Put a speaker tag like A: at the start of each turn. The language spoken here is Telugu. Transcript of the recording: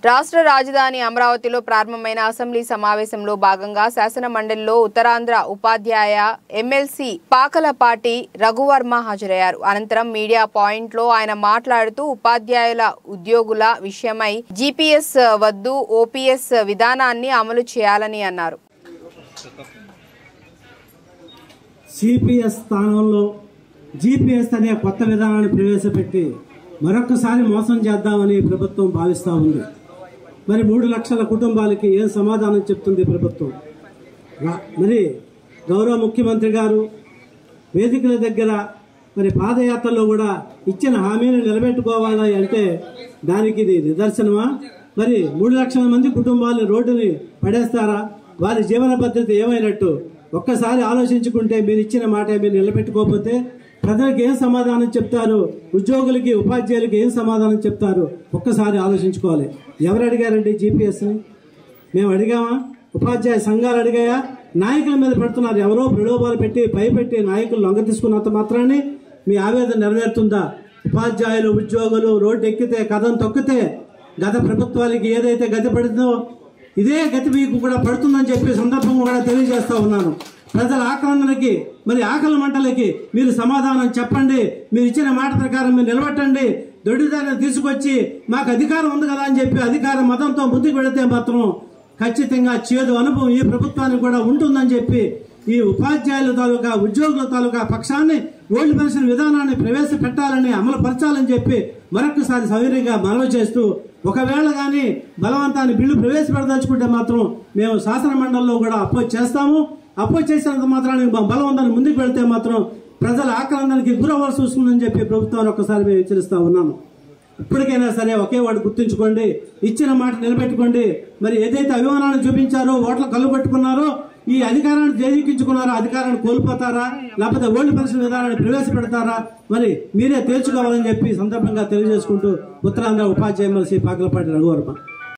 A: రాష్ట్ర రాజధాని అమరావతిలో ప్రారంభమైన అసెంబ్లీ సమావేశంలో భాగంగా శాసన మండలిలో ఉత్తరాంధ్ర ఉపాధ్యాయ ఎమ్మెల్సీ పాకలపాటి రఘువర్మ హాజరయ్యారు అనంతరం మీడియా పాయింట్ లో ఆయన మాట్లాడుతూ ఉపాధ్యాయుల ఉద్యోగుల విషయమై జీపీఎస్ వద్దు ఓపీఎస్ విధానాన్ని అమలు చేయాలని అన్నారు
B: సిపిఎస్ స్థానంలో జిపిఎస్ అనే కొత్త విధానాన్ని ప్రవేశపెట్టి మరొకసారి మోసం చేద్దామని ప్రభుత్వం భావిస్తూ ఉంది మరి మూడు లక్షల కుటుంబాలకి ఏం సమాధానం చెప్తుంది ప్రభుత్వం రా- మరి గౌరవ ముఖ్యమంత్రి గారు వేదికల దగ్గర మరి పాదయాత్రలో కూడా ఇచ్చిన హామీని నిలబెట్టుకోవాలి అంటే దానికి ఇది నిదర్శనమా మరి మూడు లక్షల మంది కుటుంబాలు రోడ్డుని పడేస్తారా వారి జీవన పద్ధతి ఏమైనట్టు ఒక్కసారి ఆలోచించుకుంటే మీరు ఇచ్చిన మాట మీరు నిలబెట్టుకోకపోతే ప్రజలకు ఏం సమాధానం చెప్తారు ఉద్యోగులకి ఉపాధ్యాయులకి ఏం సమాధానం చెప్తారు ఒక్కసారి ఆలోచించుకోవాలి ఎవరు అడిగారండి జీపీఎస్ని మేము అడిగామా ఉపాధ్యాయ సంఘాలు అడిగాయా నాయకుల మీద పెడుతున్నారు ఎవరో ప్రలోభాలు పెట్టి భయపెట్టి నాయకులు లొంగ తీసుకున్నంత మాత్రాన్ని మీ ఆవేదన నెరవేరుతుందా ఉపాధ్యాయులు ఉద్యోగులు రోడ్డు ఎక్కితే కథం తొక్కితే గత ప్రభుత్వాలకి ఏదైతే గతి పడుతుందో ఇదే గతి మీకు కూడా పడుతుందని చెప్పి సందర్భం కూడా తెలియజేస్తా ఉన్నాను ప్రజల ఆక్రందనకి మరి ఆకలి మంటలకి మీరు సమాధానం చెప్పండి మీరు ఇచ్చిన మాట ప్రకారం మీరు నిలబెట్టండి దొడ్డిదాన్ని తీసుకొచ్చి మాకు అధికారం ఉంది కదా అని చెప్పి అధికార మతంతో ముందుకు పెడితే మాత్రం ఖచ్చితంగా చేదు అనుభవం ఈ ప్రభుత్వానికి కూడా ఉంటుందని చెప్పి ఈ ఉపాధ్యాయుల తాలూకా ఉద్యోగుల తాలూకా పక్షాన్ని ఓల్డ్ పెన్షన్ విధానాన్ని ప్రవేశపెట్టాలని అమలు పరచాలని చెప్పి మరొకసారి సౌకర్యంగా మనవి చేస్తూ ఒకవేళ కానీ బలవంతాన్ని బిల్లు ప్రవేశపెడదలుచుకుంటే మాత్రం మేము శాసన మండలిలో కూడా అపోజ్ చేస్తాము అపోజ్ చేసినంత మాత్రానికి మా బలవంతాన్ని ముందుకు వెళ్తే మాత్రం ప్రజల ఆక్రందనకి గురవలసి వస్తుందని చెప్పి ప్రభుత్వాన్ని ఒక్కసారి మేము హెచ్చరిస్తా ఉన్నాము ఇప్పటికైనా సరే ఒకే వాడు గుర్తుంచుకోండి ఇచ్చిన మాట నిలబెట్టుకోండి మరి ఏదైతే అభిమానాన్ని చూపించారో ఓట్ల కళ్ళు పట్టుకున్నారో ఈ అధికారాన్ని చేజిక్కించుకున్నారో అధికారాన్ని కోల్పోతారా లేకపోతే ఓల్డ్ పెన్షన్ విధానాన్ని ప్రవేశపెడతారా మరి మీరే తేల్చుకోవాలని చెప్పి ఈ సందర్భంగా తెలియజేసుకుంటూ ఉత్తరాంధ్ర ఉపాధ్యాయ ఎమ్మెల్సీ పాకలపాటి రఘువర్మ